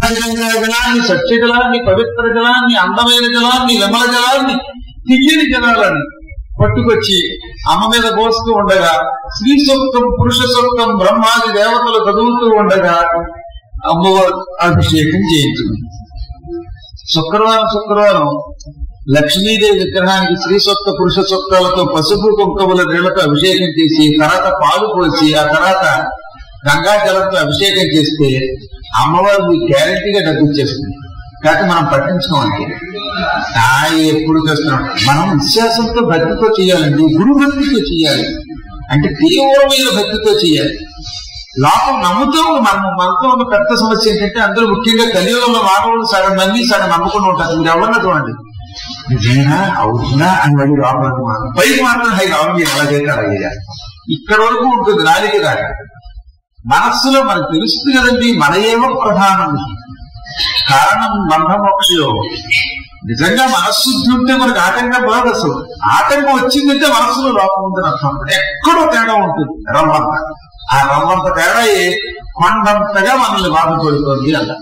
జలాన్ని సత్య జలాన్ని పవిత్ర జలాన్ని అందమైన జలాన్ని విమల జలాన్ని తియ్యని జలాలని పట్టుకొచ్చి అమ్మ మీద పోస్తూ ఉండగా స్త్రీ సూక్తం పురుష సూక్తం బ్రహ్మాది దేవతలు చదువుతూ ఉండగా అమ్మవారు అభిషేకం చేయించింది శుక్రవారం శుక్రవారం లక్ష్మీదేవి విగ్రహానికి స్త్రీ సొక్క పురుష సొక్కలతో పసుపు కుంకుమల నీళ్లతో అభిషేకం చేసి తర్వాత పాలు పోసి ఆ తర్వాత గంగా జలంతో అభిషేకం చేస్తే అమ్మవారు మీకు గ్యారంటీగా డబ్బు ఇచ్చేస్తుంది కాకపోతే మనం పట్టించుకోవాలి ఆ ఎప్పుడు చేస్తున్నాం మనం విశ్వాసంతో భక్తితో చేయాలండి గురు భక్తితో చేయాలి అంటే తీవ్రమైన భక్తితో చేయాలి లోకం నమ్ముతూ మనం మనతో ఉన్న పెద్ద సమస్య ఏంటంటే అందరూ ముఖ్యంగా కలియుగంలో మానవులు సగం నమ్మి సగం నమ్ముకుని ఉంటారు మీరు ఎవరన్నా చూడండి నిజమేనా అవుతుందా అని మళ్ళీ లోపలికి మాత్రం పైకి మాత్రం హై అవును మీరు ఎలా చేస్తే అలా చేయాలి ఇక్కడ వరకు ఉంటుంది నాలుగు దాకా మనస్సులో మనకు తెలుస్తుంది కదండి మన ఏమో ప్రధానం కారణం బంధమోక్షయోగం నిజంగా మనస్శుద్ధి ఉంటే మనకు ఆటంకం రాదు అసలు ఆటంకం వచ్చిందంటే మనస్సులో లోపం ఉందని అర్థం ఎక్కడో తేడా ఉంటుంది రవ్వంత ఆ రవ్వంత తేడా కొండంతగా మనల్ని బాధపడుతుంది అలా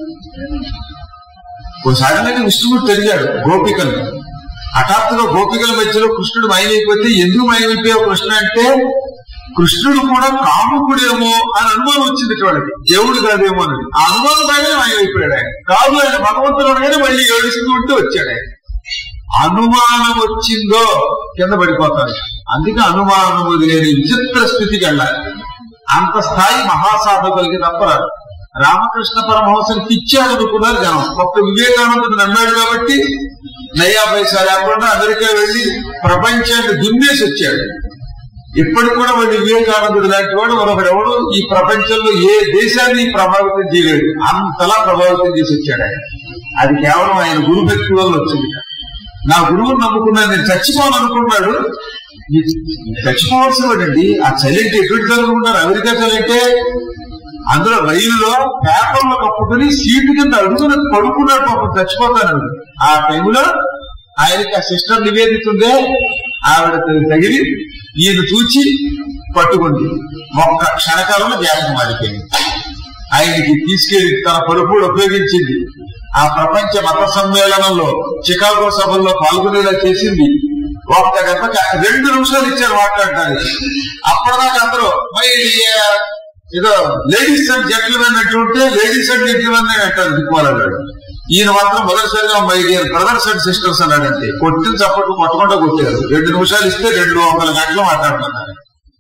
ఓసారి మీద విష్ణుమూర్తి తిరిగాడు గోపికలు హఠాత్తుగా గోపికల మధ్యలో కృష్ణుడు మాయమైపోతే ఎందుకు మాయమైపోయావు కృష్ణ అంటే కృష్ణుడు కూడా కాముకుడేమో అని అనుమానం వచ్చింది వాడికి దేవుడు కాదేమో అని ఆ అనుమానం బాగానే మాయమైపోయాడు ఆయన కాదు ఆయన భగవంతుడు అనగానే మళ్ళీ ఏడుస్తూ ఉంటూ వచ్చాడు ఆయన అనుమానం వచ్చిందో కింద పడిపోతాడు అందుకే అనుమానము లేని విచిత్ర స్థితికి వెళ్ళాలి అంత స్థాయి మహాసాధకులకి తప్పరాదు రామకృష్ణ పరమహంసని పిచ్చాడు అనుకున్నారు జనం ఒక్క వివేకానందుడు నమ్మాడు కాబట్టి నయా పైసా లేకుండా అమెరికా వెళ్ళి ప్రపంచాన్ని దున్నేసి వచ్చాడు ఇప్పటికి కూడా వాడి వివేకానందుడు లాంటి వాడు మరొకడు ఎవడు ఈ ప్రపంచంలో ఏ దేశాన్ని ప్రభావితం చేయలేడు అంతలా ప్రభావితం చేసి వచ్చాడు ఆయన అది కేవలం ఆయన గురు భక్తి వల్ల వచ్చింది నా గురువుని నమ్ముకున్నాను నేను చచ్చిపోవాలనుకున్నాడు చచ్చిపోవాల్సిన వాడండి ఆ చలింటి ఎటువంటి చదువుకున్నారు అమెరికా చలింటే అందులో రైలులో పేపర్లో కప్పుకొని సీటు కింద అడుగున పడుకున్నాడు పాపం చచ్చిపోతాను ఆ టైంలో ఆయనకి ఆ సిస్టర్ నివేదితుందే ఆవిడ తగిలి ఈయన చూచి పట్టుకుంది ఒక్క క్షణకాలంలో జ్ఞాపకం మారిపోయింది ఆయనకి తీసుకెళ్లి తన పరుపుడు ఉపయోగించింది ఆ ప్రపంచ మత సమ్మేళనంలో చికాగో సభల్లో పాల్గొనేలా చేసింది ఒక్క గంట రెండు నిమిషాలు ఇచ్చారు మాట్లాడడానికి అప్పటిదాకా అందరూ మై ఏదో లేడీస్ అండ్ జెంట్లమెన్ అంటుంటే లేడీస్ అండ్ జెంట్లమెన్ అంటారు దిక్కుమాలాడు ఈయన మాత్రం మొదటిసారిగా my dear brothers and sisters అన్నాడంటే కొట్టిన చప్పట్లు కొట్టకుండా కొట్టారు రెండు నిమిషాలు ఇస్తే రెండు వందల గంటలు మాట్లాడుతున్నారు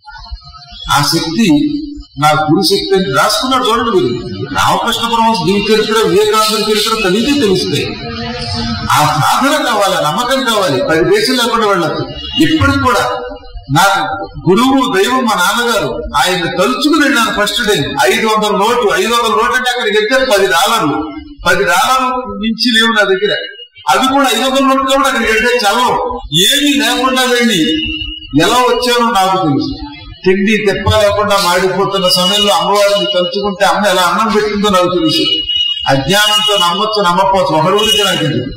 ఆ శక్తి నా గురు శక్తి అని రాసుకున్నాడు చూడండి మీరు రామకృష్ణ పరమహంస దీని చరిత్ర వివేకానంద చరిత్ర చదివితే తెలుస్తాయి ఆ సాధన కావాలి నమ్మకం కావాలి పది దేశం లేకుండా వెళ్ళచ్చు ఇప్పటికి కూడా నా గురువు దైవం మా నాన్నగారు ఆయన తలుచుకుని వెళ్ళాను ఫస్ట్ టైం ఐదు వందల నోటు ఐదు వందల నోటు అంటే అక్కడికి వెళ్తే పది డాలర్లు పది డాలర్లు మించి లేవు నా దగ్గర అవి కూడా ఐదు వందల నోట్లు కూడా అక్కడికి వెళ్తే చల్లవు ఏమీ లేకుండా వెళ్ళి ఎలా వచ్చానో నాకు తెలుసు తిండి తెప్ప లేకుండా మాడిపోతున్న సమయంలో అమ్మవారిని తలుచుకుంటే అమ్మ ఎలా అన్నం పెట్టిందో నాకు తెలుసు అజ్ఞానంతో నమ్మొచ్చు నమ్మకపోవచ్చు ఒక రోజుకి నాకు తెలియదు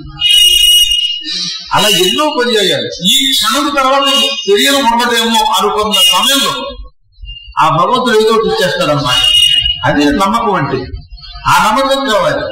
అలా ఎన్నో పర్యాయాలు ఈ క్షణం తర్వాత శరీరం ఉండదేమో అనుకున్న సమయంలో ఆ భగవంతుడు ఏదో ఒకటి ఇచ్చేస్తాడన్నమాట అదే నమ్మకం అంటే ఆ నమ్మకం కావాలి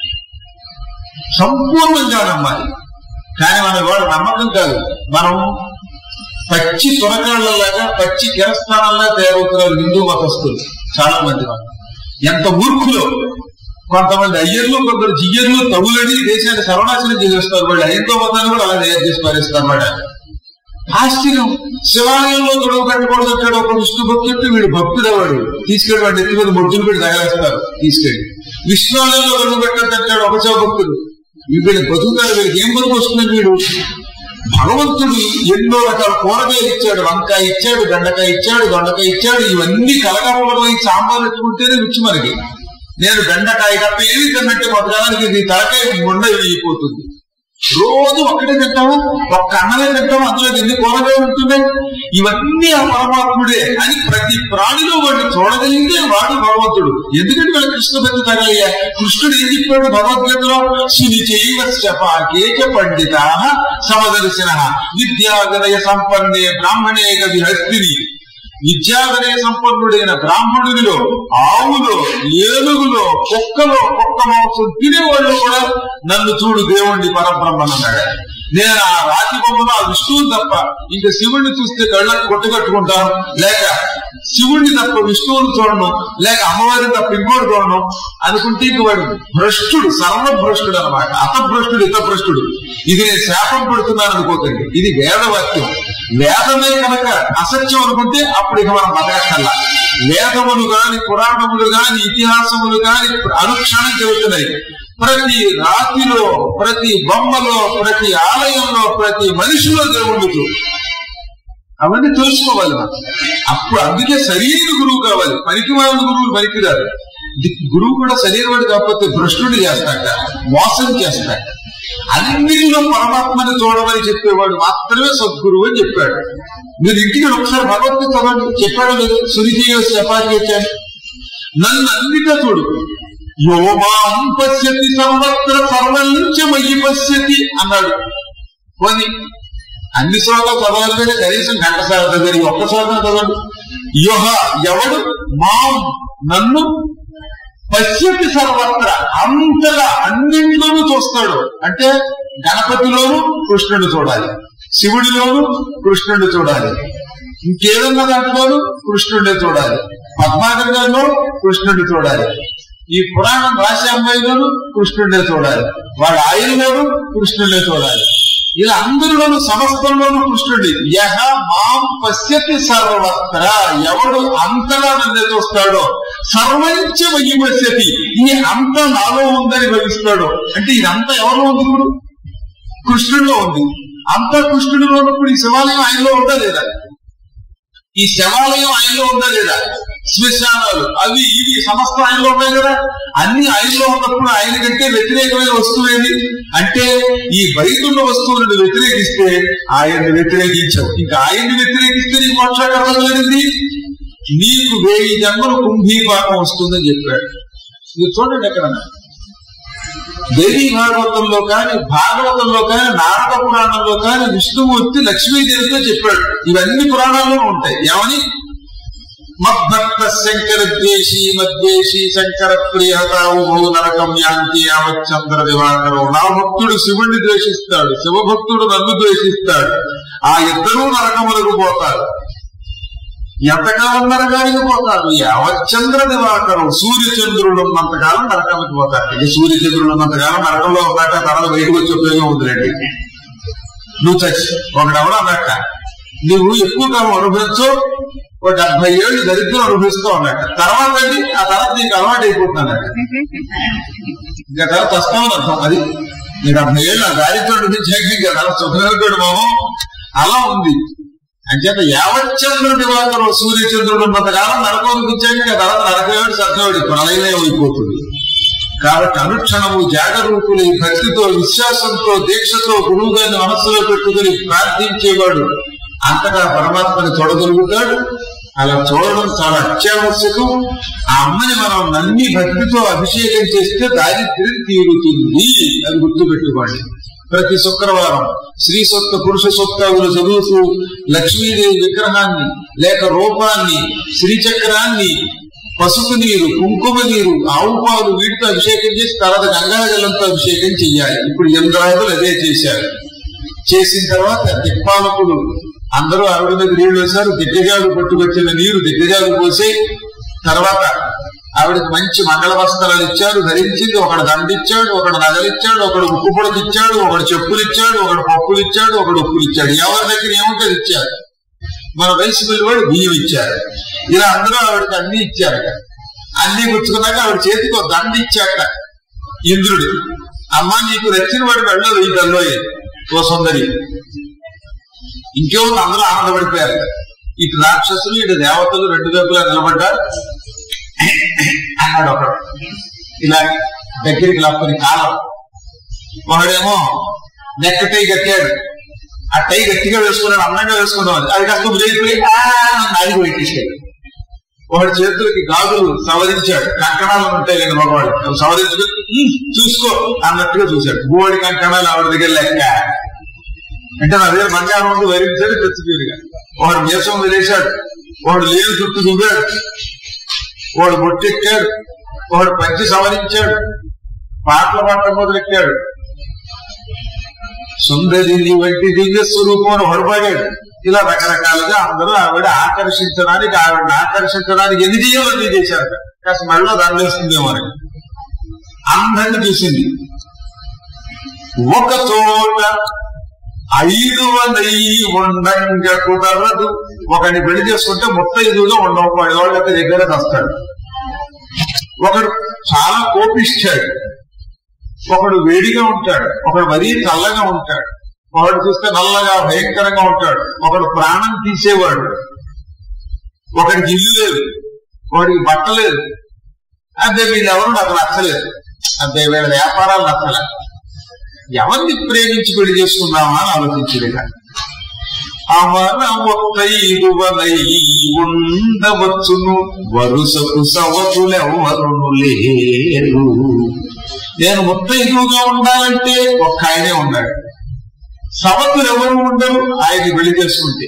సంపూర్ణంగా నమ్మాలి కానీ మన వాడు నమ్మకం కాదు మనం పచ్చి తునకాళ్ళలాగా పచ్చి కిరస్థానాల్లా తయారవుతున్నారు హిందూ మతస్థులు చాలా మంది మనం ఎంత మూర్ఖులో కొంతమంది అయ్యర్లు కొందరు జియ్యర్లు తగులని దేశాన్ని సర్వనాశనం చేసేస్తారు వాళ్ళు హైందవ మతాన్ని కూడా అలా తయారు చేసి పారేస్తారు అన్నమాట ఆశ్చర్యం శివాలయంలో గొడవ పెట్టకూడదు అంటాడు ఒక విష్ణు భక్తుడు వీడు భక్తుడు వాడు తీసుకెళ్ళి వాడి ఎత్తి మీద మొడ్డులు పెట్టి తయారేస్తారు తీసుకెళ్ళి విష్ణువాలయంలో గొడవ పెట్టద్దు అంటాడు ఒక శివ భక్తుడు వీడు బతుకుతాడు వీడికి ఏం పనికి వస్తుంది వీడు భగవంతుడు ఎన్నో రకాల కూరగాయలు ఇచ్చాడు వంకాయ ఇచ్చాడు బెండకాయ ఇచ్చాడు దొండకాయ ఇచ్చాడు ఇవన్నీ కలగపడలో ఈ సాంబార్ ఎత్తుకుంటేనే రుచి మనకి నేను బెండకాయ తప్ప ఏమి తిన్నట్టే కొంతకాలానికి ఇది తలకాయ గుండ అయిపోతుంది రోజు ఒక్కటే తింటావా ఒక్క అన్నమే తింటావా అందులో ఎన్ని కూరగాయలు ఉంటున్నాయి ఇవన్నీ ఆ పరమాత్ముడే అని ప్రతి ప్రాణిలో వాడిని చూడగలిగితే వాడు భగవంతుడు ఎందుకంటే వాళ్ళ కృష్ణ భక్తి తగలయ్యా కృష్ణుడు ఏం చెప్పాడు భగవద్గీతలో శిని చేయవశ్చపాకేచ పండిత సమదర్శన విద్యాగరయ సంపన్నే బ్రాహ్మణే కవి హస్తిని విద్యాధనే సంపన్నుడైన బ్రాహ్మణుడిలో ఆవులో ఏనుగులో కుక్కలో కుక్క మాంసం తినేవాళ్ళు కూడా నన్ను చూడు దేవుణ్ణి పరబ్రహ్మనన్నాడు నేను ఆ రాతి బొమ్మలో ఆ విష్ణువుని తప్ప ఇంకా శివుణ్ణి చూస్తే కళ్ళకు కొట్టుకట్టుకుంటాను లేక శివుణ్ణి తప్ప విష్ణువుని చూడను లేక అమ్మవారిని తప్ప ఇంకోటి చూడను అనుకుంటే ఇంక వాడు భ్రష్టుడు సర్వభ్రష్టుడు అనమాట అతభ్రష్టుడు ఇతభ్రష్టుడు ఇది నేను శాపం పెడుతున్నాను అనుకోకండి ఇది వేదవాక్యం వేదమే కనుక అసత్యం అనుకుంటే అప్పుడు ఇక మనం బతకక్కల్లా వేదములు గాని పురాణములు గాని ఇతిహాసములు గాని అనుక్షణం చెబుతున్నాయి ప్రతి రాతిలో ప్రతి బొమ్మలో ప్రతి ఆలయంలో ప్రతి మనిషిలో దేవుడు అవన్నీ తెలుసుకోవాలి మనం అప్పుడు అందుకే సరైన గురువు కావాలి పనికి వాళ్ళ గురువులు పనికిరారు ది- గురువు కూడా సరైన వాడు కాకపోతే భ్రష్టుడు చేస్తాక మోసం చేస్తాక అన్నిటిలో పరమాత్మని చూడమని చెప్పేవాడు మాత్రమే సద్గురువు అని చెప్పాడు మీరు ఇంటికి ఒకసారి భగవద్గీత చదవండి చెప్పాడు లేదు సునిజీవ చపాతి వచ్చాను నన్ను అన్నిటా చూడు యో మాం పశ్యతి సర్వత్ర సర్వంచమయ్యి పశ్యతి అన్నాడు పోనీ అన్ని శ్లోకాలు చదవాలి కానీ కనీసం గంట సార్ చదివి ఒక్క శ్లోకం చదవండి యోహ ఎవడు మాం నన్ను పశ్యతి సర్వత్ర అంతగా అన్నింటిలోనూ చూస్తాడు అంటే గణపతిలోను కృష్ణుడు చూడాలి శివుడిలోను కృష్ణుడు చూడాలి ఇంకేదన్నా దాంట్లోనూ కృష్ణుడిని చూడాలి పద్మాగంలో కృష్ణుడిని చూడాలి ఈ పురాణం రాసే అమ్మాయిలోను కృష్ణుడినే చూడాలి వాడు ఆయనలోను కృష్ణుడినే చూడాలి ఇలా అందరిలోనూ సమస్తంలోనూ కృష్ణుడి యహ మాం పశ్యతి సర్వత్ర ఎవడు అంతగా నన్ను చూస్తాడో సర్వంచ వయ్యి పశ్యతి ఈ అంత నాలో ఉందని భవిస్తాడు అంటే ఇదంతా ఎవరిలో ఉంది ఇప్పుడు కృష్ణుడిలో ఉంది అంతా కృష్ణుడిలో ఉన్నప్పుడు ఈ శివాలయం ఆయనలో ఉందా లేదా ఈ శవాలయం ఆయనలో ఉందా లేదా శ్మశానాలు అవి ఇవి సమస్త ఆయనలో ఉన్నాయి కదా అన్ని ఆయనలో ఉన్నప్పుడు ఆయన కంటే వ్యతిరేకమైన వస్తువు ఏది అంటే ఈ బయట ఉన్న వస్తువులను వ్యతిరేకిస్తే ఆయన్ని వ్యతిరేకించావు ఇంకా ఆయన్ని వ్యతిరేకిస్తే నీకు మోక్షాకరణం లేనిది నీకు వేయి జన్మలు కుంభీపాకం వస్తుందని చెప్పాడు మీరు చూడండి ఎక్కడ దేవీ భాగవతంలో కానీ భాగవతంలో కానీ నారద పురాణంలో కానీ విష్ణుమూర్తి లక్ష్మీదేవితో చెప్పాడు ఇవన్నీ పురాణాల్లో ఉంటాయి ఏమని మద్భక్త శంకర ద్వేషి మద్వేషి శంకర ప్రియతావు బహు నరకం యాంతి యావచ్చంద్ర దివాకరం నా భక్తుడు శివుణ్ణి ద్వేషిస్తాడు శివభక్తుడు నన్ను ద్వేషిస్తాడు ఆ ఇద్దరూ నరకములకు పోతారు ఎంతకాలం నరకానికి పోతారు యావచ్చంద్ర దివాకరం సూర్యచంద్రుడు ఉన్నంతకాలం నరకానికి పోతారు ఇక సూర్యచంద్రుడు ఉన్నంతకాలం నరకంలో ఉన్నాక తర్వాత బయటకు వచ్చే ఉపయోగం ఉందిలేండి నువ్వు చచ్చి ఒకడెవడో అన్నట్ట నువ్వు ఎక్కువ కాలం అనుభవించు ఒక డెబ్బై ఏళ్ళు దరిద్రం అనుభవిస్తూ ఉన్నట్ట తర్వాత అండి ఆ తర్వాత నీకు అలవాటు అయిపోతుందన్నట్ట ఇంకా తర్వాత వస్తామని అర్థం అది నీ డెబ్బై ఏళ్ళు ఆ దారిద్రం అనుభవించాక ఇంకా తర్వాత సుఖనరుడు మొహం అలా ఉంది అంచేత యావచ్చంద్ర దివాకరం సూర్యచంద్రుడు ఉన్నంతకాలం నరకం అనిపించాక ఇంకా తర్వాత నరకవేడు సత్యవేడి ప్రళయమే అయిపోతుంది కాబట్టి అనుక్షణము జాగరూకులై భక్తితో విశ్వాసంతో దీక్షతో గురువు గారిని మనస్సులో పెట్టుకుని ప్రార్థించేవాడు అంతగా పరమాత్మని చూడగలుగుతాడు అలా చూడడం చాలా అత్యావశ్యకం ఆ అమ్మని మనం నమ్మి భక్తితో అభిషేకం చేస్తే దారిద్ర్యం తీరుతుంది అది గుర్తుపెట్టుకోండి ప్రతి శుక్రవారం శ్రీ సొత్త పురుష సొత్తావులు చదువుతూ లక్ష్మీదేవి విగ్రహాన్ని లేక రూపాన్ని శ్రీచక్రాన్ని పసుపు నీరు కుంకుమ నీరు ఆవు పాలు వీటితో అభిషేకం చేసి తర్వాత గంగాజలంతో అభిషేకం చెయ్యాలి ఇప్పుడు ఇంద్రాయుధులు అదే చేశారు చేసిన తర్వాత దిక్పాలకుడు అందరూ ఆవిడ మీద నీళ్లు వేశారు దిగ్గజాలు పట్టుకొచ్చిన నీరు దిగ్గజాలు పోసి తర్వాత ఆవిడకి మంచి మంగళ వస్త్రాలు ఇచ్చారు ధరించింది ఒకడు దండిచ్చాడు ఒకడు నగలిచ్చాడు ఒకడు ఉప్పు పొడకి ఇచ్చాడు ఒకడు చెప్పులు ఇచ్చాడు ఒకడు పప్పులు ఇచ్చాడు ఒకడు ఉప్పులు ఇచ్చాడు ఎవరి దగ్గర ఏముంటుంది ఇచ్చారు మన రైస్ మిల్ వాడు బియ్యం ఇచ్చారు ఇలా అందరూ ఆవిడకి అన్ని ఇచ్చారు అన్ని గుచ్చుకున్నాక ఆవిడ చేతికి ఒక దండ ఇచ్చాక ఇంద్రుడు అమ్మ నీకు నచ్చిన వాడు వెళ్ళదు ఈ గల్లోయే ఓ సుందరి ఇంకేముంది అందరూ ఆనందపడిపోయారు ఇటు రాక్షసులు ఇటు దేవతలు రెండు వైపులా నిలబడ్డారు అన్నాడు ఒకడు ఇలా దగ్గరికి లాక్కుని కాలం ఒకడేమో నెక్క టై కట్టాడు ఆ టై గట్టిగా వేసుకున్నాడు అందంగా వేసుకున్నాడు అది కాస్త బ్రేక్ నాలుగు పెట్టేసాడు ఒకటి చేతులకి గాజులు సవరించాడు కంకణాలు ఉంటాయి కదా మగవాడు అవి సవరించుకుని "ఉమ్, చూసుకో అన్నట్టుగా చూశాడు బోడి కంకణాలు ఆవిడ దగ్గర లెక్క అంటే నా దగ్గర బంగారం ఉంది వరించాడు తెచ్చుకీరుగా ఒకడు మీసం వదిలేశాడు వాడు లేని చుట్టూ దువ్వాడు వాడు బొట్టెక్కాడు వాడు పంచి సవరించాడు పాటలు పాడటం మొదలెట్టాడు సుందరిని వంటి దివ్య స్వరూపం హొరపడాడు ఇలా రకరకాలుగా అందరూ ఆవిడ ఆకర్షించడానికి ఆవిడని ఆకర్షించడానికి ఎన్ని చేయాలో అన్ని చేశారు కాస్త మెడలో దండేస్తుందేమో అని అందరిని చూసింది ఒక చోట ఐదు నెయ్యి ఉండంగా కుదరదు ఒకని పెళ్లి చేసుకుంటే మొత్తం ఐదుగా ఉండవు వాడి వాళ్ళ దగ్గర వస్తాడు ఒకడు చాలా కోపిస్తాడు ఒకడు వేడిగా ఉంటాడు ఒకడు మరీ చల్లగా ఉంటాడు ఒకడు చూస్తే నల్లగా భయంకరంగా ఉంటాడు ఒకడు ప్రాణం తీసేవాడు ఒకడికి ఇల్లు లేదు వాడికి బట్ట లేదు అదే వీళ్ళెవరు నాకు నచ్చలేదు అదే వీళ్ళ వ్యాపారాలు నచ్చలే ఎవరిని ప్రేమించి పెళ్లి చేసుకుందామా అని ఆలోచించలేక అమరవైరువలై ఉండవచ్చును వరుసకు సవతులెవరును లేరు నేను ముత్తైదువుగా ఉండాలంటే ఒక్క ఆయనే ఉన్నాడు సవతులు ఎవరు ఉండరు ఆయన పెళ్లి చేసుకుంటే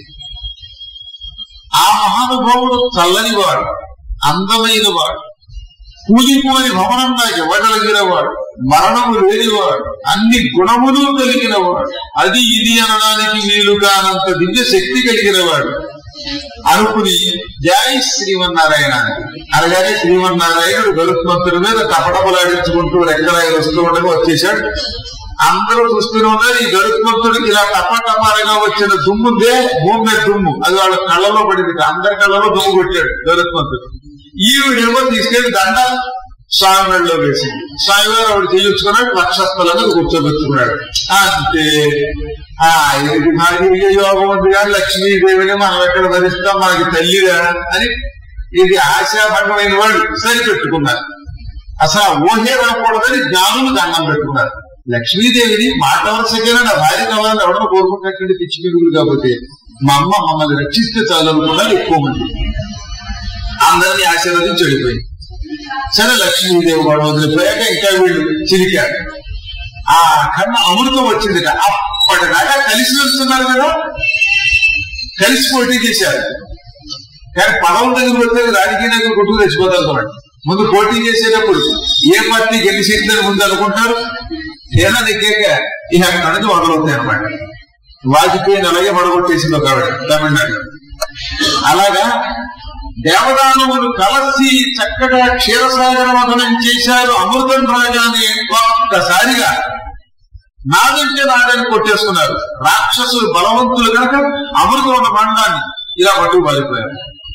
ఆ మహానుభావుడు చల్లని వాడు అందమైన వాడు కూలిపోని భవనం నాకు ఇవ్వగలిగిన వాడు మరణము లేనివాడు అన్ని గుణములు కలిగిన వాడు అది ఇది అనడానికి వీలు కానంత దివ్య శక్తి కలిగిన వాడు అనుకుని జై శ్రీమన్నారాయణ అనగానే శ్రీమన్నారాయణుడు గరుత్మంతుడి మీద తపటపలాడించుకుంటూ రెక్కలాగి వస్తూ ఉండగా వచ్చేశాడు అందరూ చూస్తూనే ఉన్నారు ఈ గరుత్మంతుడికి ఇలా టపటపాలుగా వచ్చిన దుమ్ముందే భూమి మీద దుమ్ము అది వాళ్ళ కళ్ళలో పడింది అందరి కళ్ళలో దుమ్ము కొట్టాడు గరుత్మంతుడు ఈవిడేమో తీసుకెళ్లి దండ స్వామి మెడలో వేసింది స్వామి గారు ఆవిడ చేయించుకున్నాడు లక్షస్థలంగా కూర్చోబెట్టుకున్నాడు అంతే ఆ ఇది భాగ్య యోగం ఉంది కానీ లక్ష్మీదేవిని మనం ఎక్కడ ధరిస్తాం మనకి తల్లిగా అని ఇది ఆశాభంగమైన వాళ్ళు సరిపెట్టుకున్నారు అసలు ఆ ఊహే రాకూడదని జ్ఞానులు దండం పెట్టుకున్నారు లక్ష్మీదేవిని మాట వరుసకైనా నా భార్య కావాలని ఎవడో కోరుకుంటే పిచ్చి పిడుగులు కాబట్టి మా అమ్మ మమ్మల్ని రక్షిస్తే చాలు అనుకున్నారు ఎక్కువ మంది అందరినీ ఆశీర్వదించి వెళ్ళిపోయింది సరే లక్ష్మీదేవి వాడు వదిలిపోయాక ఇంకా వీళ్ళు చిరికారు ఆ కన్నా అమృతం వచ్చింది అప్పటిదాకా కలిసి వస్తున్నారు కదా కలిసి పోటీ చేశారు కానీ పదవుల దగ్గర వస్తే రాజకీయ దగ్గర కొట్టుకు తెచ్చిపోతారు అన్నమాట ముందు పోటీ చేసేటప్పుడు ఏ పార్టీ గెలిచిందని ముందు అనుకుంటారు ఏదో నెక్కాక ఇక అక్కడ నుంచి మొదలవుతాయి అనమాట వాజ్పేయిని అలాగే పడగొట్టేసింది ఒక ఆవిడ తమిళనాడు అలాగా దేవదానవులు కలసి చక్కగా క్షీరసాగర మదనం చేశారు అమృతం రాగానే ఒక్కసారిగా నాదంటే నాదని కొట్టేసుకున్నారు రాక్షసులు బలవంతులు కనుక అమృతం ఉన్న మండాన్ని ఇలా పట్టుకు పారిపోయారు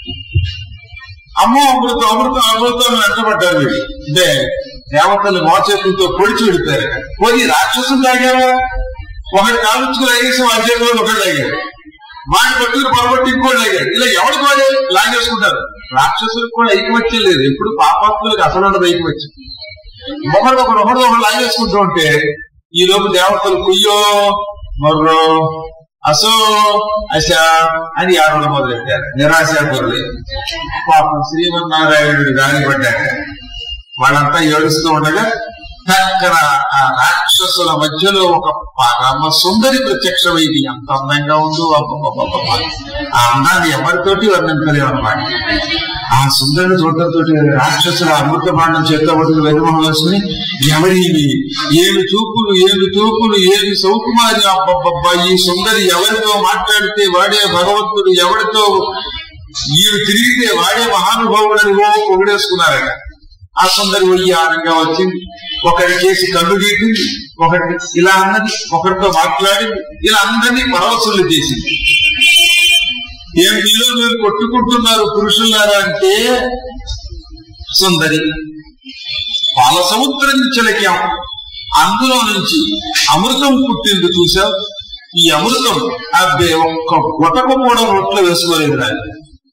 అమ్మో అమృతం అమృతం అమృతం వెంటబడ్డారు వీళ్ళు అంటే దేవతలు మోచేతులతో పొడిచి విడిపోయారు పోయి రాక్షసులు తాగారా ఒకటి కాలుచుకుని అయ్యేసి వాళ్ళ చేతిలో ఒకటి తాగారు వాడిని పట్టుకుని పొరబట్టి ఇంకోటి తాగాడు ఇలా ఎవరికి వాడే లాగేసుకుంటారు రాక్షసులకు కూడా ఐకమత్యం లేదు ఎప్పుడు పాపాత్ములకు అసలు ఉండదు ఐకమత్యం ఒకటి ఒకడు ఒకటి ఒకడు లాగేసుకుంటూ ఉంటే ఈ లోపు దేవతలు కుయ్యో మర్రో అసో అశ అని ఆడడం మొదలెట్టారు నిరాశాపరులే పాపం శ్రీమన్నారాయణుడు గాలిపడ్డాక వాళ్ళంతా ఏడుస్తూ ఉండగా చక్కన ఆ రాక్షసుల మధ్యలో ఒక పరమ సుందరి ప్రత్యక్షమైంది ఎంత అందంగా ఉందో అబ్బబ్బబ్బబ్బ. ఆ అందాన్ని ఎవరితోటి వర్ణించలేము అన్నమాట ఆ సుందరిని చూడటంతో రాక్షసుల అమృత భాండం చేత్తో పట్టుకుని వెనుమహం వేసుకుని ఎవరివి ఏమి చూపులు ఏమి చూపులు ఏమి సౌకుమారి అబ్బబ్బబ్బా ఈ సుందరి ఎవరితో మాట్లాడితే వాడే భగవంతుడు ఎవరితో ఈమె తిరిగితే వాడే మహానుభావుడని ఓ పొగిడేసుకున్నారట ఆ సుందరి వయ్యారంగా వచ్చింది ఒకరి చేసి కన్ను గీటింది ఒకటి ఇలా అన్నది ఒకరితో మాట్లాడింది ఇలా అందరినీ పరవశులు చేసింది ఏం మీలో మీరు కొట్టుకుంటున్నారు పురుషులారా అంటే సుందరి పాల సముద్రం చిలకాం అందులో నుంచి అమృతం పుట్టింది చూసావు ఈ అమృతం అబ్బే ఒక్క గుటకు కూడా రొట్లు వేసుకోలేదు రాదు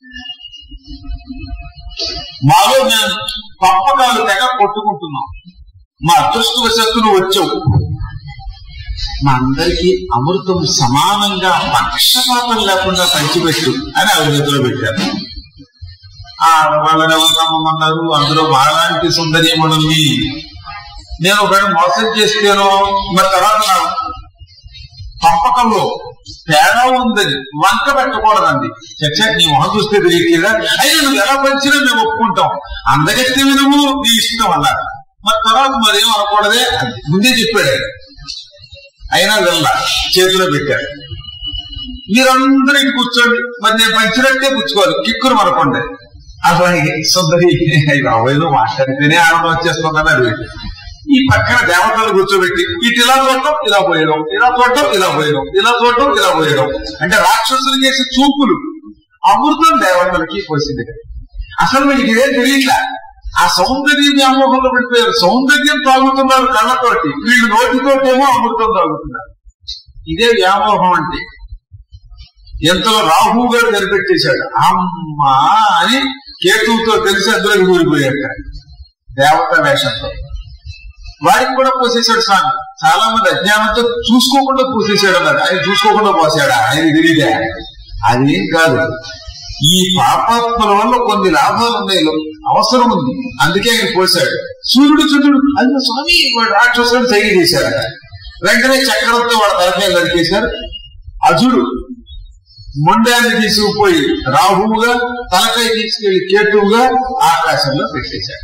మాలో మేము పప్పకాలు తెగ కొట్టుకుంటున్నాం మా అదృష్టవశత్తు నువ్వు వచ్చావు మా అందరికీ అమృతం సమానంగా పక్షపాతం లేకుండా పంచిపెట్టు అని ఆవిడ చేతిలో పెట్టారు ఆడవాళ్ళని ఎవరు నమ్మమన్నారు అందులో మాలాంటి సుందరీమణుల్ని నేను ఒకవేళ మోసం చేస్తేనో మరి తర్వాత నా పంపకంలో తేడా ఉందని వంక పెట్టకూడదండి చచ్చా నీ మొహం చూస్తే తెలియట్లేదా అయినా నువ్వు ఎలా పంచినా మేము ఒప్పుకుంటాం అందగత్తి వినుము నీ ఇష్టం అన్నారు మరి తర్వాత మరేం అనకూడదే అని ముందే చెప్పాడు ఆయన అయినా వెళ్ళ చేతిలో పెట్టాడు మీరందరూ ఇంక కూర్చోండి మరి నేను పంచినట్టే కూర్చోవాలి కిక్కురు మనకుండే అలాగే సుందరి అవైనా మాట్లాడితేనే ఆనందం వచ్చేస్తుందని అది ఈ పక్కన దేవతలు కూర్చోబెట్టి ఇటు ఇలా చూడటం ఇలా పోయడం ఇలా చూడటం ఇలా పోయడం ఇలా చూడటం ఇలా పోయడం అంటే రాక్షసులు చేసే చూపులు అమృతం దేవతలకి పోసింది అసలు మీకు ఇదే తెలియట్లా ఆ సౌందర్య వ్యామోహంలో పడిపోయారు సౌందర్యం తాగుతున్నారు కళ్ళతోటి వీళ్ళు నోటితోటేమో అమృతం తాగుతున్నారు ఇదే వ్యామోహం అంటే ఎంతలో రాహు గారు కనిపెట్టేశాడు అమ్మా అని కేతువుతో కలిసి అందులోకి ఊరిపోయాడు దేవత వేషంతో వాడికి కూడా పోసేశాడు స్వామి చాలా మంది అజ్ఞానంతో చూసుకోకుండా పోసేశాడు అన్నాడు ఆయన చూసుకోకుండా పోసాడా ఆయన తెలియదే అదేం కాదు ఈ పాపాత్మల వల్ల కొన్ని లాభాలు ఉన్నాయి అవసరం ఉంది అందుకే ఆయన పోసాడు సూర్యుడు చంద్రుడు అది స్వామి వాడు రాక్షసుడు సైగ చేశారట వెంటనే చక్రంతో వాడు తలపై నరికేశారు అజుడు మొండాన్ని తీసుకుపోయి రాహువుగా తలకాయ తీసుకెళ్లి కేతువుగా ఆకాశంలో పెట్టేశాడు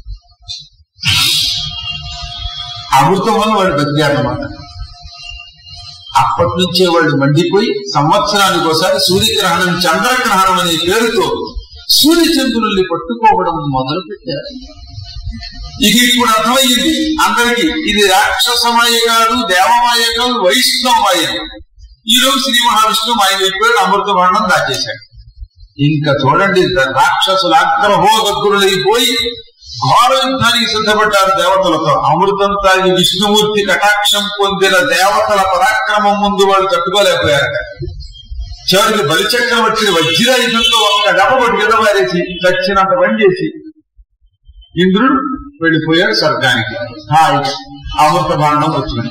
అమృతం వల్ల వాడు బతికారన్నమాట అప్పటి నుంచే వాళ్ళు మండిపోయి సంవత్సరానికి ఒకసారి సూర్యగ్రహణం చంద్రగ్రహణం అనే పేరుతో సూర్యచంద్రుల్ని పట్టుకోవడం మొదలు పెట్టారు ఇది ఇప్పుడు అర్థమయ్యింది అందరికి ఇది రాక్షసమాయ కాదు దేవమాయ కాదు వైష్ణవమాయ ఈ రోజు శ్రీ మహావిష్ణువు ఆయన అయిపోయాడు అమృత వర్ణం దాచేశాడు ఇంకా చూడండి రాక్షసులు అగ్రహోదగ్గులైపోయి ఘోర యుద్ధానికి సిద్ధపడ్డారు దేవతలతో అమృతం తాగి విష్ణుమూర్తి కటాక్షం పొందిన దేవతల పరాక్రమం ముందు వాళ్ళు తట్టుకోలేకపోయారట చివరికి బలిచక్రవర్తిని వజ్రాయుధంతో ఒక్క దెబ్బ కొట్టి కింద పారేసి చచ్చినంత పని చేసి ఇంద్రుడు వెళ్ళిపోయాడు స్వర్గానికి హాయ్ అమృత బాండం వచ్చింది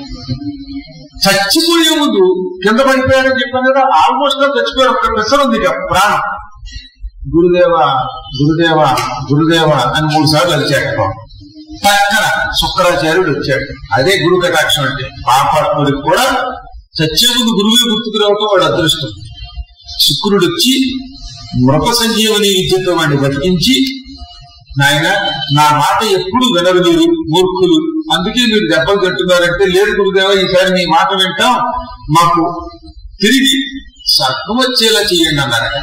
చచ్చిపోయే ముందు కింద పడిపోయాడని చెప్పాను కదా ఆల్మోస్ట్ చచ్చిపోయాడు ఒక్క పిసర ఉంది ఇక ప్రాణం గురుదేవ గురుదేవ గురుదేవ అని మూడు సార్లు వచ్చాడు పక్కన శుక్రాచార్యుడు వచ్చాడు అదే గురు కటాక్షం అంటే పాపాత్ముడికి కూడా చచ్చే ముందు గురువే గుర్తుకు రావటం వాడు అదృష్టం శుక్రుడు వచ్చి మృత సంజీవని విద్యతో వాడిని బతికించి నాయన నా మాట ఎప్పుడు వినరు మీరు మూర్ఖులు అందుకే మీరు దెబ్బలు తింటున్నారంటే లేదు గురుదేవ ఈసారి మీ మాట వింటాం మాకు తిరిగి స్వర్గం వచ్చేలా చేయండి అన్నారట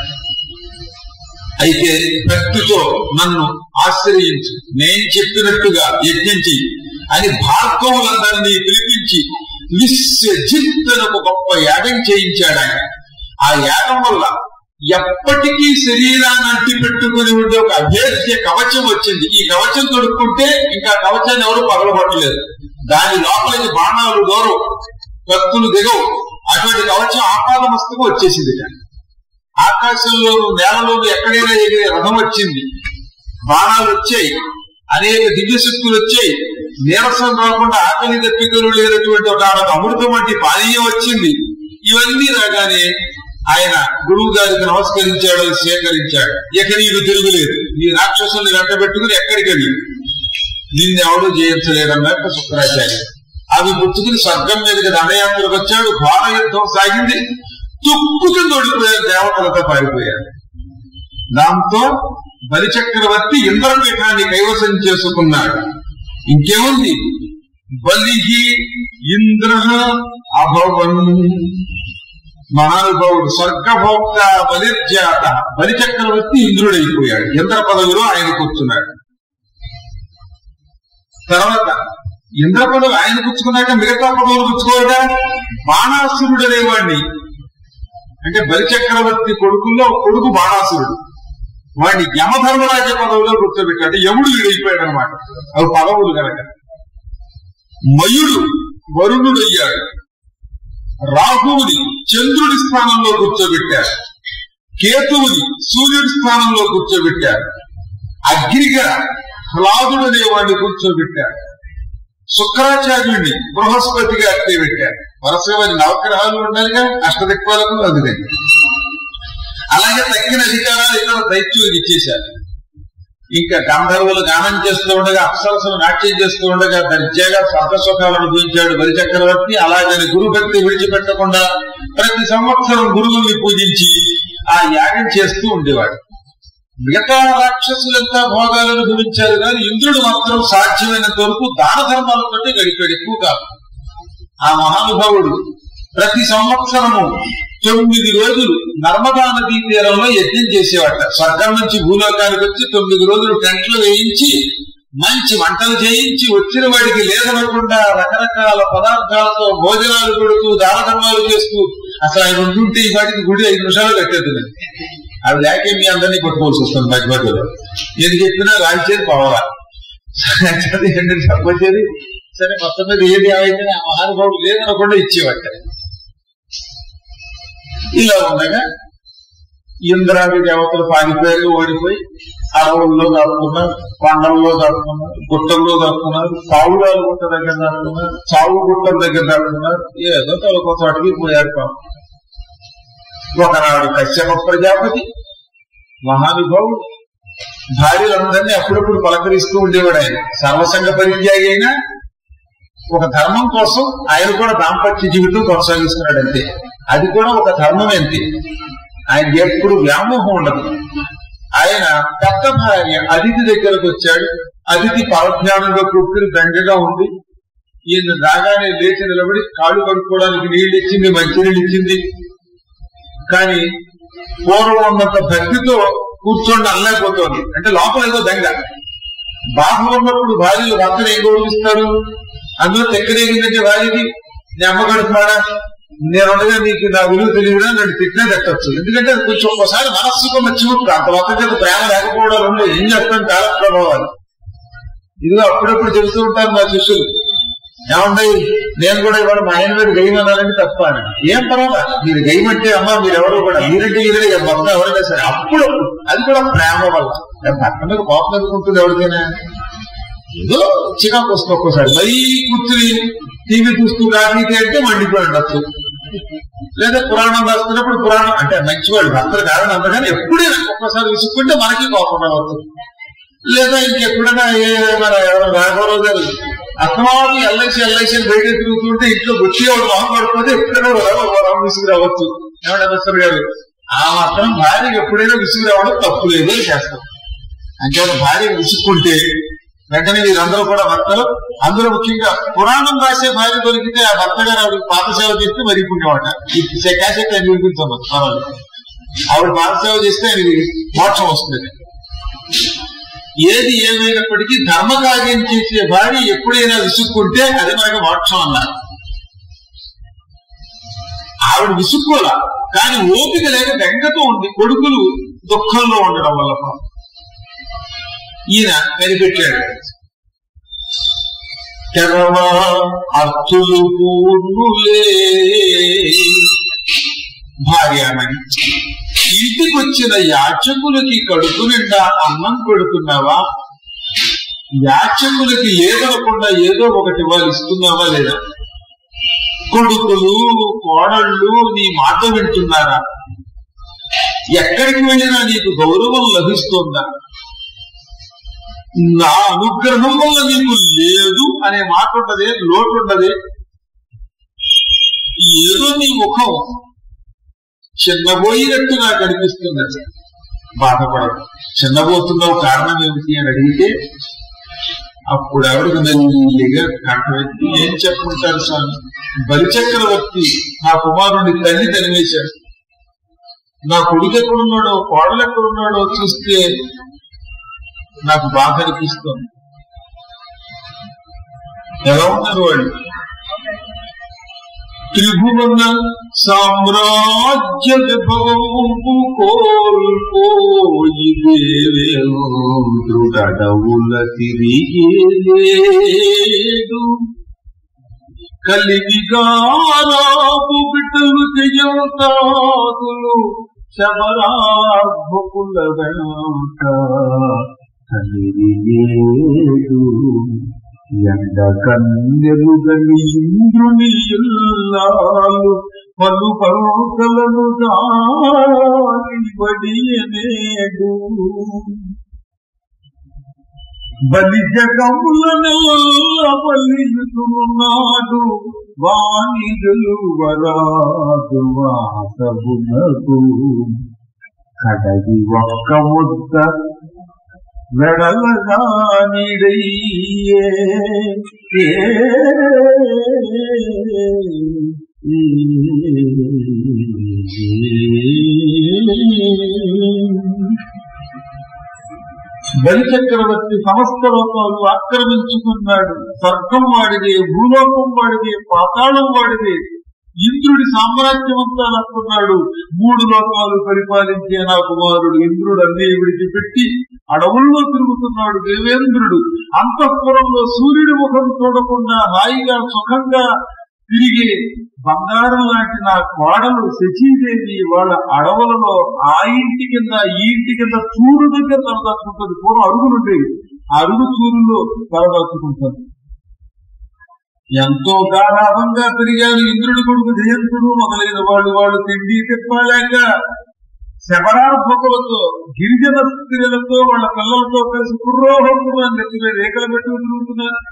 అయితే భక్తితో నన్ను ఆశ్రయించు నేను చెప్పినట్టుగా యజ్ఞం చెయ్యి అని భార్గవులందరినీ పిలిపించి విశ్వజిత్ అని ఒక గొప్ప యాగం చేయించాడు ఆయన ఆ యాగం వల్ల ఎప్పటికీ శరీరాన్ని అంటి పెట్టుకుని ఉండే ఒక అభేద్య కవచం వచ్చింది ఈ కవచం తొడుక్కుంటే ఇంకా కవచాన్ని ఎవరు పగలగొట్టలేదు దాని లోపలికి బాణాలు దూరం కత్తులు దిగవు అటువంటి కవచం ఆపాద మస్తకు వచ్చేసింది కానీ ఆకాశంలోను నేలలోను ఎక్కడైనా ఎగిరే రథం వచ్చింది బాణాలు వచ్చాయి అనేక దివ్య శక్తులు వచ్చాయి నీరసం రాకుండా ఆకలి దప్పికలు లేనటువంటి ఒక అమృతం వంటి పానీయం వచ్చింది ఇవన్నీ రాగానే ఆయన గురువు గారికి నమస్కరించాడు స్వీకరించాడు ఇక నీకు తిరుగులేదు నీ రాక్షసుల్ని వెంట పెట్టుకుని ఎక్కడికి నిన్నెవడూ జయించలేదన్నట్టు శుక్రాచార్య అవి పుచ్చుకుని స్వర్గం మీదకి దండయాత్రకు వచ్చాడు ఘోర యుద్ధం సాగింది తుప్పు కింద ఓడిపోయారు దేవతలతో పారిపోయారు దాంతో బలిచక్రవర్తి ఇంద్రపీఠాన్ని కైవసం చేసుకున్నాడు ఇంకేముంది బలిహి ఇంద్ర అభవన్ మహానుభావుడు స్వర్గభోక్త బలిర్జాత బలిచక్రవర్తి ఇంద్రుడైపోయాడు ఇంద్ర పదవిలో ఆయన కూర్చున్నాడు తర్వాత ఇంద్ర పదవి ఆయన పుచ్చుకున్నాక మిగతా పదవులు పుచ్చుకోవడా బాణాసురుడు అనేవాడిని అంటే బలిచక్రవర్తి కొడుకుల్లో కొడుకు బాణాసురుడు వాడిని యమధర్మరాజ పదవిలో కూర్చోబెట్టాడు యముడు వీడైపోయాడు అనమాట అవి పదవులు కనుక మయుడు వరుణుడు అయ్యాడు రాహువుని చంద్రుడి స్థానంలో కూర్చోబెట్టారు కేతువుని సూర్యుడి స్థానంలో కూర్చోబెట్టారు అగ్నిగా హ్లాదుడు అనేవాడిని కూర్చోబెట్టారు శుక్రాచార్యుడిని బృహస్పతిగా అట్టే పెట్టారు వరుసగా నవగ్రహాలు ఉండాలిగా అష్టదిక్పాలకు అందుకని అలాగే తగ్గిన అధికారాలు ఇతర దైత్యులకు ఇచ్చేశారు ఇంకా గంధర్వులు గానం చేస్తూ ఉండగా అప్సరసలు నాట్యం చేస్తూ ఉండగా దర్జాగా స్వర్గ సుఖాలు అనుభవించాడు బలి చక్రవర్తి అలాగని గురు భక్తి విడిచిపెట్టకుండా ప్రతి సంవత్సరం గురువుల్ని పూజించి ఆ యాగం చేస్తూ ఉండేవాడు మిగతా రాక్షసులంతా భోగాలు అనుభవించారు కానీ ఇంద్రుడు మాత్రం సాధ్యమైనంత వరకు దాన ధర్మాలతో గడిపాడు ఎక్కువ కాదు ఆ మహానుభావుడు ప్రతి సంవత్సరము తొమ్మిది రోజులు నర్మదా నదీ తీరంలో యజ్ఞం చేసేవాట స్వర్గం నుంచి భూలోకానికి వచ్చి తొమ్మిది రోజులు టెంట్లు వేయించి మంచి వంటలు చేయించి వచ్చిన వాడికి లేదనకుండా రకరకాల పదార్థాలతో భోజనాలు పెడుతూ దాన ధర్మాలు చేస్తూ అసలు ఆయన ఉంటుంటే ఈ వాటికి గుడి ఐదు నిమిషాలు కట్టేద్దు అవి లేకే మీ అందరినీ కొట్టుకోవాల్సి వస్తుంది మధ్య మధ్యలో నేను చెప్పినా రాయిచేది పోవాలా ఏంటంటే చెప్పొచ్చేది సరే మొత్తం మీద ఏది ఏమైతే ఆ మహానుభావుడు లేదనకుండా ఇచ్చేవాట ఇలా ఉండగా ఇంద్రాది దేవతలు పారిపోయారు ఓడిపోయి అడవుల్లో దాక్కున్నారు కొండల్లో దాక్కున్నారు గుట్టల్లో దాక్కున్నారు పావులాల గుట్ట దగ్గర దాక్కున్నారు చావు గుట్టల దగ్గర దాక్కున్నారు ఏదో తొలకొ చోటకి పోయారు పాపం ఒకనాడు కశ్యప ప్రజాపతి మహానుభావుడు భార్యలందరినీ అప్పుడప్పుడు పలకరిస్తూ ఉండేవాడు ఆయన సర్వసంగ పరిత్యాగి అయినా ఒక ధర్మం కోసం ఆయన కూడా దాంపత్య జీవితం కొనసాగిస్తున్నాడు అంతే అది కూడా ఒక ధర్మం అంతే ఆయన ఎప్పుడు వ్యామోహం ఉండదు ఆయన పెద్ద భార్య అతిథి దగ్గరకు వచ్చాడు అతిథి పరధ్యానంగా కూర్చుని దండగా ఉంది ఈయన రాగానే లేచి నిలబడి కాళ్ళు కడుక్కోవడానికి నీళ్లు ఇచ్చింది మంచినీళ్ళు ఇచ్చింది కానీ పూర్వం ఉన్నంత భక్తితో కూర్చోండి అనలేకపోతుంది అంటే లోపల ఏదో దంగ బాధ ఉన్నప్పుడు భార్యలు భర్తను ఏం గౌరవిస్తారు అందులో తెక్కరేగిందంటే భార్యకి నీ అమ్మ గడుపుమాడా నేను ఉండగా నీకు నా విలువ తెలియదా నన్ను తిట్టినా తట్టచ్చు ఎందుకంటే అది కొంచెం ఒక్కోసారి మనస్సుకు మర్చిపోతుంది అంత మొత్తం చేత ప్రేమ లేకపోవడం ఉండే ఏం చేస్తాను కాల ప్రభావాలు ఇదిగో అప్పుడప్పుడు చెబుతూ ఉంటారు మా శిష్యులు ఏమండి నేను కూడా ఇవాళ మా ఆయన మీద గయమనాలని తప్ప అని ఏం పర్వాలా మీరు గయమంటే అమ్మా మీరు ఎవరు కూడా మీరంటే ఇదే మొత్తం ఎవరైనా సరే అప్పుడు అది కూడా ప్రేమ వల్ల భర్త మీద కోపం ఎదుర్కొంటుంది ఎవరికైనా ఏదో చికాకు వస్తుంది ఒక్కోసారి మరీ కూర్చుని టీవీ చూస్తూ కాఫీ అంటే మండిపోయి ఉండొచ్చు లేదా పురాణం రాస్తున్నప్పుడు పురాణం అంటే మంచివాడు భర్తలు కాదని అందగానే ఎప్పుడైనా ఒక్కసారి విసుక్కుంటే మనకి కోపం రావచ్చు లేదా ఇంకెప్పుడైనా ఏ మన ఎవరు రాఘవరావు గారు అస్తమానం ఎల్ఐసి ఎల్ఐసి అని బయట తిరుగుతుంటే ఇంట్లో వచ్చి వాడు మొహం పడిపోతే ఎప్పుడైనా రావు విసుగు రావచ్చు ఏమంటే మిస్టర్ గారు ఆ మాత్రం భార్యకి ఎప్పుడైనా విసుగు రావడం తప్పు లేదు అని చేస్తాం అంటే భార్య విసుక్కుంటే వెంటనే వీరందరూ కూడా భర్తలు అందులో ముఖ్యంగా పురాణం రాసే భార్య దొరికితే ఆ భర్త గారు ఆవిడకి పాత సేవ చేస్తే మరి పుణ్యమాట ఈ క్యాసెట్ అని వినిపించమ్మా పర్వాలేదు ఆవిడ పాత సేవ చేస్తే ఆయనకి మోక్షం వస్తుంది ఏది ఏమైనప్పటికీ ధర్మకార్యం చేసే భార్య ఎప్పుడైనా విసుక్కుంటే అది మనకు మోక్షం అన్నారు ఆవిడ విసుక్కోలా కానీ ఓపిక లేక బెంగతో ఉంది కొడుకులు దుఃఖంలో ఉండడం వల్ల పాపం. ఈయన కనిపెట్టాడు తెరవా అర్థులు పూర్ణులే భార్యామణి ఇంటికి వచ్చిన యాచకులకి కడుపు నిండా అన్నం పెడుతున్నావా యాచకులకి లేదనకుండా ఏదో ఒకటి వాళ్ళు ఇస్తున్నావా లేదా కొడుకులు కోడళ్ళు నీ మాట వింటున్నారా ఎక్కడికి వెళ్ళినా నీకు గౌరవం లభిస్తుందా నా అనుగ్రహం వల్ల నీకు లేదు అనే మాట ఉండదే లోటు ఉండదే ఏదో నీ ముఖం చిన్నబోయినట్టు నాకు అనిపిస్తున్నది బాధపడదు చిన్నబోతున్నావు కారణం ఏమిటి అని అడిగితే అప్పుడు ఆవిడకు మెల్లిగా కంటవెత్తి ఏం చెప్పుకుంటారు స్వామి బలిచక్రవర్తి నా కుమారుని తల్లి తనివేశాడు నా కొడుకు ఎక్కడున్నాడో కోడలు ఎక్కడున్నాడో చూస్తే నాకు బాధ అనిపిస్తుంది ఎలా ఉన్నారు వాళ్ళు త్రిభువన సామ్రాజ్య విభవంపు కోల్పోయి దేవేవో దృఢడవుల తిరిగేలేడు కలిగిగారాపు బిడ్డలు జయంతాదులు శబరార్భకుల వెంట కలిగిలేడు ఎండ కన్నెలు గని ఇంద్రుని ఇల్లాలు పలు పర్వతలను దాని బడియనేడు బలి జగముల నెల్ల బలియుతున్నాడు వాణిజులు వరాదు వాసమునకు కడగి ఒక్క ముద్ద వెడలగా నిడయ్యే ఏ బలి చక్రవర్తి సమస్త లోకాలు ఆక్రమించుకున్నాడు స్వర్గం వాడిదే భూలోకం వాడిదే పాతాళం వాడిదే ఇంద్రుడి సామ్రాజ్యం అంతా నక్కున్నాడు మూడు లోకాలు పరిపాలించే నా కుమారుడు ఇంద్రుడు అన్నీ విడిచిపెట్టి అడవుల్లో తిరుగుతున్నాడు దేవేంద్రుడు అంతఃపురంలో సూర్యుడి ముఖం చూడకుండా హాయిగా సుఖంగా తిరిగే బంగారం లాంటి నా కోడలు శచీదేవి వాళ్ళ అడవులలో ఆ ఇంటి కింద ఈ ఇంటి కింద చూరు దగ్గర తలదాచుకుంటుంది పూర్వం అరుగులుండేవి ఆ అరుగు చూరులో తలదాచుకుంటుంది ఎంతో గాఢాభంగా పెరిగారు ఇంద్రుడి కొడుకు జయంతుడు మొదలైన వాళ్ళు వాళ్ళు తిండి తిప్పాలేక శబరార్భకులతో గిరిజన స్త్రీలతో వాళ్ళ పిల్లలతో కలిసి కుర్రోహంగా నెత్తిలో రేఖలు పెట్టుకుని తిరుగుతున్నారు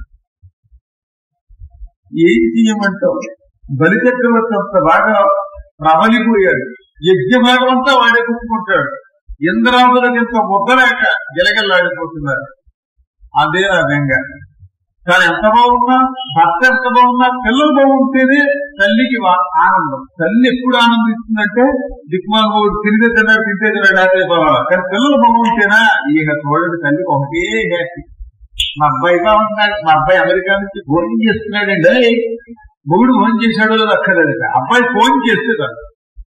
ఏం చెయ్యమంటావు బలి చక్రవర్తి అంత బాగా ప్రబలిపోయాడు యజ్ఞ భాగం అంతా వాడే కుట్టుకుంటాడు ఇంద్రాదులకు ఇంత ముద్దలేక గిలగల్లాడిపోతున్నారు అదే నా బెంగ కానీ ఎంత బాగున్నా భర్త ఎంత బాగున్నా పిల్లలు బాగుంటేనే తల్లికి వా- ఆనందం తల్లి ఎప్పుడు ఆనందిస్తుందంటే దిక్మాల మూడు తిరిగి తిన్నాడు తింటే తిన్నాడు అదే పోవాలి కానీ పిల్లలు బాగుంటేనా ఈయన చూడండి తల్లికి ఒకటే హ్యాపీ మా అబ్బాయి బాగుంటున్నాడు మా అబ్బాయి అమెరికా నుంచి ఫోన్ చేస్తున్నాడండి మొగుడు ఫోన్ చేశాడో లేదో అక్కర్లేదు అబ్బాయి ఫోన్ చేస్తే కాదు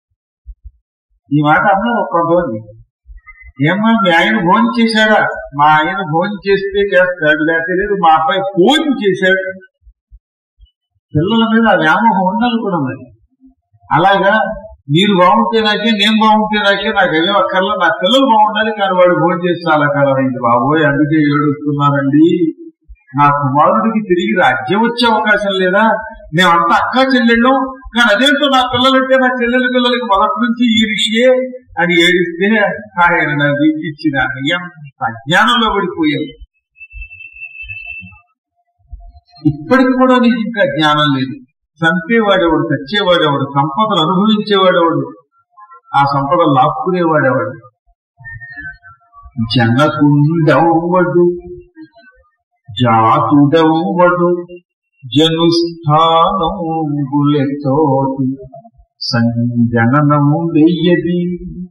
ఈ మాట అన్నారు కొంతమంది ఏమ్మా మీ ఆయన ఫోన్ చేశాడా మా ఆయన ఫోన్ చేస్తే చేస్తాడు లేకపోతే లేదు మా అబ్బాయి ఫోన్ చేశాడు పిల్లల మీద ఆ వ్యామోహం ఉండాలి కూడా మరి అలాగా మీరు బాగుంటే నాకే నేను బాగుంటే నాకే నాకు అదే అక్కర్లా నా పిల్లలు బాగుండాలి కానీ వాడు ఫోన్ చేసి చాలా కాలం అయింది బాబోయ్ అందుకే ఏడుస్తున్నానండి నా కుమారుడికి తిరిగి రాజ్యం వచ్చే అవకాశం లేదా మేమంతా అక్క చెల్లెళ్ళం కానీ అదేంటో నా పిల్లలంటే నా చెల్లెల పిల్లలకి మొదటి నుంచి ఈ ఋషియే అని ఏడిస్తే ఆయన నాకు ఇచ్చిన ఎంత అజ్ఞానంలో పడిపోయావు ఇప్పటికి కూడా నీకు ఇంకా జ్ఞానం లేదు చంపేవాడెవడు చచ్చేవాడెవడు సంపదలు అనుభవించేవాడెవడు ఆ సంపదలు లాక్కునేవాడెవడు జనకుండవడు జాతుడవడు జనుస్థానంబులెతోటి సంజననము వెయ్యది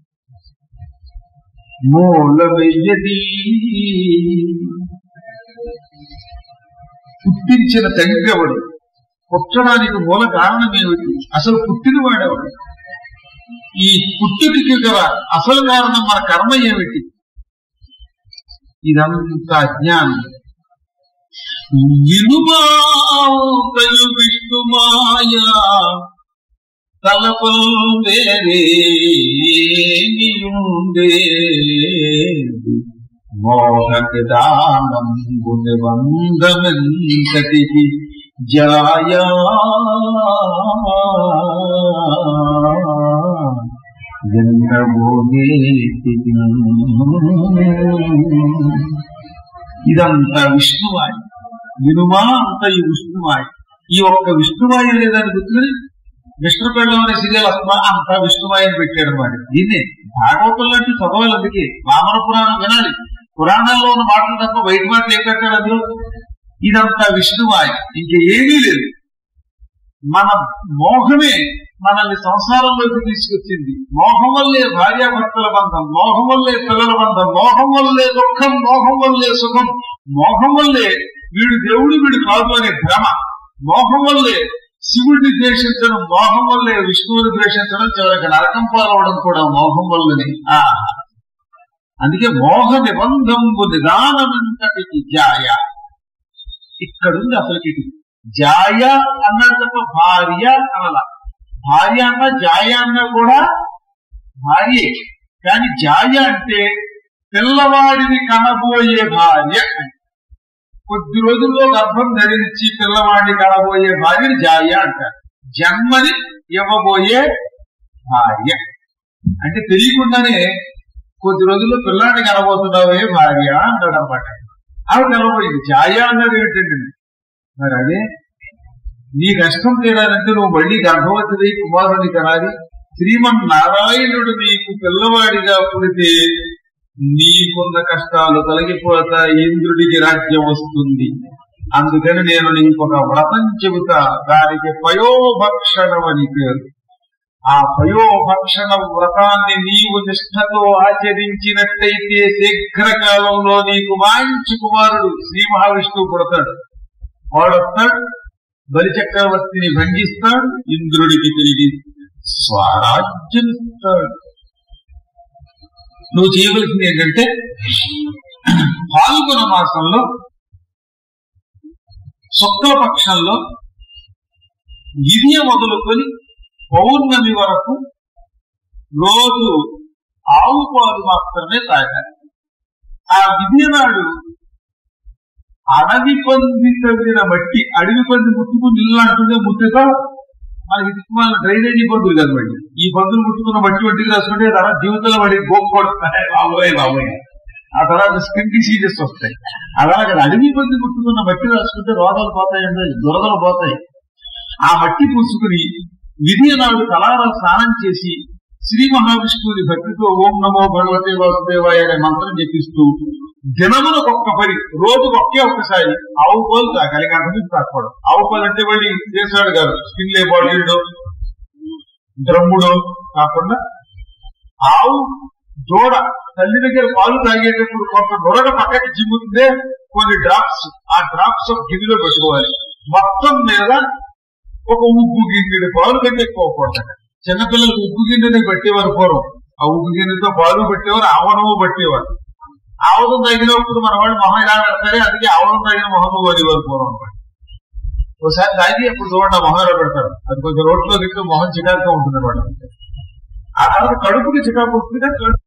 మూల వెయ్యది పుట్టించిన తండ్రి ఎవడు పుట్టడానికి మూల కారణం ఏమిటి అసలు పుట్టిన వాడెవడు ఈ పుట్టుకకి గల అసలు కారణం మన కర్మ ఏమిటి ఇదంతా అజ్ఞానం ఇనుమాతయు విష్ణుమాయా తలపల్ వేరే నీయుండే మోహదానంబు నిబంధమెంతటికి జాయా జన్మభూమేతికి ఇదంతా విష్ణువాయి వినుమా అంత ఈ విష్ణువాయి ఈ ఒక్క విష్ణువాయి లేదని గుర్తుని విష్ణుపెళ్ళం అనే సీరియల్ అస్మా అంతా విష్ణువాయి అని పెట్టాడు అనమాట దీన్ని భాగవతం లాంటి చదవాలి అందుకే వామన పురాణం వినాలి పురాణాల్లో ఉన్న మాటలు తప్ప బయట మాటలు ఏం పెట్టాడు అందులో ఇదంతా విష్ణువాయి ఇంక ఏమీ లేదు మన మోహమే మనల్ని సంసారంలోకి తీసుకొచ్చింది మోహం వల్లే భార్యాభర్తల బంధం మోహం వల్లే పిల్లల బంధం మోహం వల్లే దుఃఖం మోహం వల్లే సుఖం మోహం వల్లే వీడు దేవుడు వీడు కాదు అనే భ్రమ మోహం వల్లే శివుడిని ద్వేషించడం మోహం వల్లే విష్ణువుని ద్వేషించడం చివరికి నరకం పాలవడం కూడా మోహం వల్లనే ఆ అందుకే మోహ నిబంధంబు నిదానమంతటికి జాయ ఇక్కడుంది అసలుకి ఇది. జాయ అన్నాడు తప్ప భార్య అనల భార్య అన్న జాయ అన్న కూడా భార్యే కానీ జాయ అంటే పిల్లవాడిని కనబోయే భార్య అని. కొద్ది రోజుల్లో గర్భం ధరించి పిల్లవాడిని కనబోయే భార్యని జాయ అంటారు జన్మని ఇవ్వబోయే భార్య అంటే తెలియకుండానే కొద్ది రోజుల్లో పిల్లాడిని కనబోతున్నావే భార్య అంటాడు అనమాట ఆవిడ నిలబడింది ఛాయ అన్నది ఏంటండి మరి అదే నీ కష్టం తీరాలంటే నువ్వు మళ్ళీ గర్భవతి కుమారుని కనాలి శ్రీమన్నారాయణుడు నీకు పిల్లవాడిగా పుడితే నీకున్న కష్టాలు తొలగిపోతాయి ఇంద్రుడికి రాజ్యం వస్తుంది అందుకని నేను నీకు ఒక వ్రతం చెబుతా దానికి పయోభక్షణం అని పేరు ఆ పయోభక్షణ వ్రతాన్ని నీవు నిష్ఠతో ఆచరించినట్టయితే శీఘ్రకాలంలో నీకు మంచి కుమారుడు శ్రీ మహావిష్ణువు పుడతాడు వాడొస్తాడు బలిచక్రవర్తిని భంగిస్తాడు ఇంద్రుడికి తిరిగి స్వరాజ్యం ఇస్తాడు నువ్వు చేయవలసింది ఏంటంటే పాల్గొన మాసంలో శుక్లపక్షంలో గిరియ మొదలుకొని పౌర్ణమి వరకు రోజు ఆవు పాలు మాత్రమే తాగాలి ఆ విధియ నాడు అడవి పంది తవ్విన మట్టి అడవి పంది ముట్టుకుని ఇల్లు అంటుందే ముట్టుగా మనకి దిక్కుమాల డ్రైనేజీ పందులు కదా మళ్ళీ ఈ పందులు ముట్టుకున్న మట్టి వంటికి రాసుకుంటే తర్వాత జీవితంలో పడి గోక్కొడతాయి బాబోయ్ బాబోయ్ ఆ తర్వాత స్కిన్ డిసీజెస్ వస్తాయి అలాగే అడవి పంది ముట్టుకున్న మట్టి రాసుకుంటే రోగాలు పోతాయండి దురదలు పోతాయి ఆ మట్టి పూసుకుని విధి నాడు కళార స్నానం చేసి శ్రీ మహావిష్ణువుని భక్తితో ఓం నమో భగవతే వాసుదేవాయ అనే మంత్రం జపిస్తూ దినమునకు ఒక్క పరి రోజుకు ఒకే ఒక్కసారి ఆవు పాలు తాగాలి గంట నుంచి తాకూడదు ఆవు పాలు అంటే మళ్ళీ చేశాడు కాదు స్కిన్ లే బాటిల్డో ద్రమ్ముడో కాకుండా ఆవు దూడ తల్లి దగ్గర పాలు తాగేటప్పుడు కొంత దొరడ పక్కకి చిమ్ముతుందే కొన్ని డ్రాప్స్ ఆ డ్రాప్స్ గిన్నెలో పెట్టుకోవాలి మొత్తం మీద ఒక ఉప్పు గిన్నెడు పాలు కంటే ఎక్కువ కూడదు చిన్నపిల్లలకు ఉప్పు గిన్నెనే పెట్టేవారు పూర్వం ఆ ఉప్పు గిన్నెతో పాలు పెట్టేవారు ఆవనము పట్టేవారు ఆవదం తగినప్పుడు మన వాళ్ళు మొహం ఇలా పెడతారే అందుకే ఆవదం తగిన మొహం అనేవారు పూర్వం అన్నమాట. ఒకసారి తాగి అప్పుడు చూడండి ఆ మొహం ఇలా పెడతారు అది కొంచెం రోడ్లో దిక్కు మొహం చికాకుగా ఉంటుంది అనమాట ఆ తర్వాత కడుపుకి చికాకు వస్తుంది కానీ కడుపు